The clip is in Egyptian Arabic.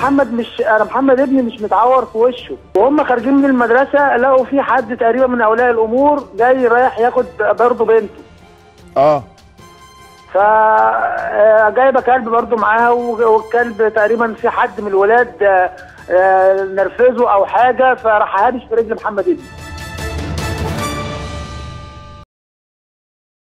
محمد مش انا محمد ابني مش متعور في وشه وهم خارجين من المدرسه لقوا في حد تقريبا من اولياء الامور جاي رايح ياخد برضه بنته اه فجايبه كلب برضه معاها والكلب تقريبا في حد من الولاد آه، آه، نرفزه او حاجه فراح هابش في رجل محمد ابني